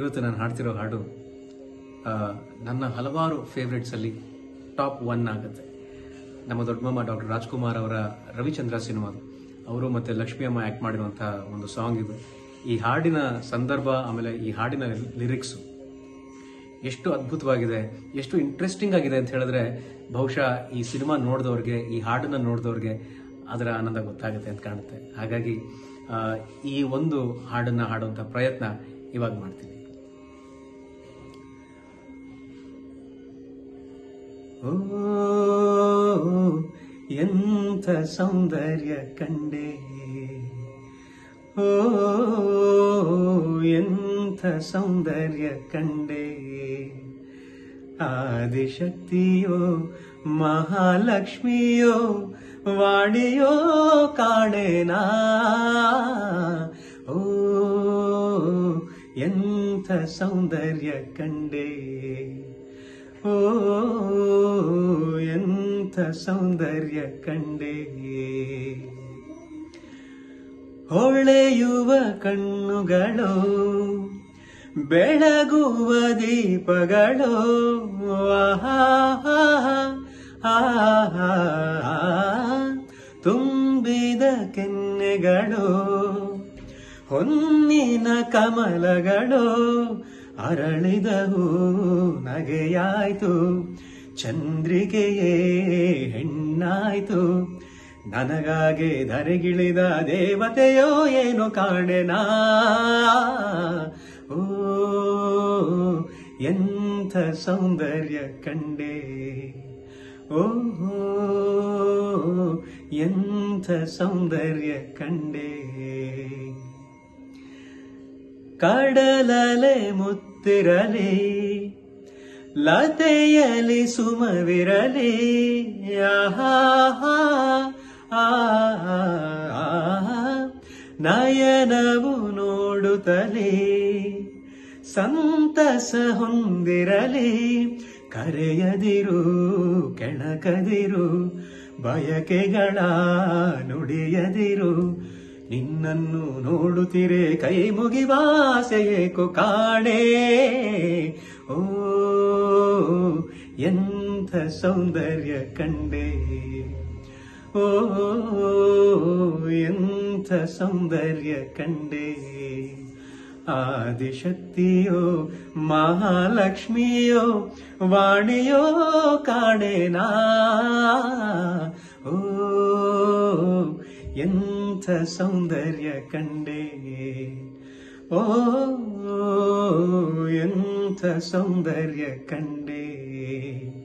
ಇವತ್ತು ನಾನು ಹಾಡ್ತಿರೋ ಹಾಡು ಆ, ನನ್ನ ಹಲವಾರು ಫೇವ್ರೆಟ್ಸಲ್ಲಿ ಟಾಪ್ ಒನ್ ಆಗುತ್ತೆ ನಮ್ಮ ದೊಡ್ಡಮ್ಮ ಡಾಕ್ಟರ್ ರಾಜ್ಕುಮಾರ್ ಅವರ ರವಿಚಂದ್ರ ಸಿನಿಮಾ ಅವರು ಮತ್ತು ಲಕ್ಷ್ಮಿ ಅಮ್ಮ ಆ್ಯಕ್ಟ್ ಮಾಡಿರುವಂಥ ಒಂದು ಸಾಂಗ್ ಇದು ಈ ಹಾಡಿನ ಸಂದರ್ಭ ಆಮೇಲೆ ಈ ಹಾಡಿನ ಲಿರಿಕ್ಸು ಎಷ್ಟು ಅದ್ಭುತವಾಗಿದೆ ಎಷ್ಟು ಇಂಟ್ರೆಸ್ಟಿಂಗ್ ಆಗಿದೆ ಅಂತ ಹೇಳಿದ್ರೆ ಬಹುಶಃ ಈ ಸಿನಿಮಾ ನೋಡಿದವ್ರಿಗೆ ಈ ಹಾಡನ್ನ ನೋಡಿದವ್ರಿಗೆ ಅದರ ಆನಂದ ಗೊತ್ತಾಗುತ್ತೆ ಅಂತ ಕಾಣುತ್ತೆ ಹಾಗಾಗಿ ಆ, ಈ ಒಂದು ಹಾಡನ್ನ ಹಾಡುವಂಥ ಪ್ರಯತ್ನ ಇವಾಗ ಮಾಡ್ತೀನಿ ಓ ಎಂಥ ಸೌಂದರ್ಯ ಕಂಡೆ ಓ ಎಂಥ ಸೌಂದರ್ಯ ಕಂಡೆ ಆದಿಶಕ್ತಿಯೋ ಮಹಾಲಕ್ಷ್ಮಿಯೋ ವಾಣಿಯೋ ಕಾಣೆನಾ ಓ ಎಂಥ ಸೌಂದರ್ಯ ಕಂಡೆ ಓ ಎಂಥ ಸೌಂದರ್ಯ ಕಂಡೆ ಹೊಳೆಯುವ ಕಣ್ಣುಗಳು ಬೆಳಗುವ ದೀಪಗಳು ಆಹಾ, ಆಹಾ, ತುಂಬಿದ ಕೆನ್ನೆಗಳು ಹೊನ್ನಿನ ಕಮಲಗಳು ಅರಳಿದವು ನಗೆಯಾಯ್ತು ಚಂದ್ರಿಕೆಯೇ ಹೆಣ್ಣಾಯ್ತು ನನಗಾಗೆ ಧರೆಗಿಳಿದ ದೇವತೆಯೋ ಏನು ಕಾಣೆನಾ ಓ ಎಂಥ ಸೌಂದರ್ಯ ಕಂಡೆ ಓ ಎಂಥ ಸೌಂದರ್ಯ ಕಂಡೆ ಕಡಲಲೆ ಮುತ್ತಿರಲಿ ಲತೆಯಲಿ ಸುಮವಿರಲಿ ಆಹಾ ಆಹಾ, ನಯನವು ನೋಡುತ್ತಲೇ ಸಂತಸ ಹೊಂದಿರಲಿ ಕರೆಯದಿರು ಕೆಣಕದಿರು ಬಯಕೆಗಳ ನುಡಿಯದಿರು ನಿನ್ನನ್ನು ನೋಡುತ್ತಿರೆ ಕೈ ಮುಗಿವಾಸೆ ಏಕೋ ಕಾಣೆ ಓ ಎಂಥ ಸೌಂದರ್ಯ ಕಂಡೆ ಓ ಎಂಥ ಸೌಂದರ್ಯ ಕಂಡೆ ಆದಿಶಕ್ತಿಯೋ ಮಹಾಲಕ್ಷ್ಮಿಯೋ ವಾಣಿಯೋ ಕಾಣೆನಾ ಓ ಎಂಥ ಸೌಂದರ್ಯ ಕಂಡೆ ಓ ಎಂಥ ಸೌಂದರ್ಯ ಕಂಡೆ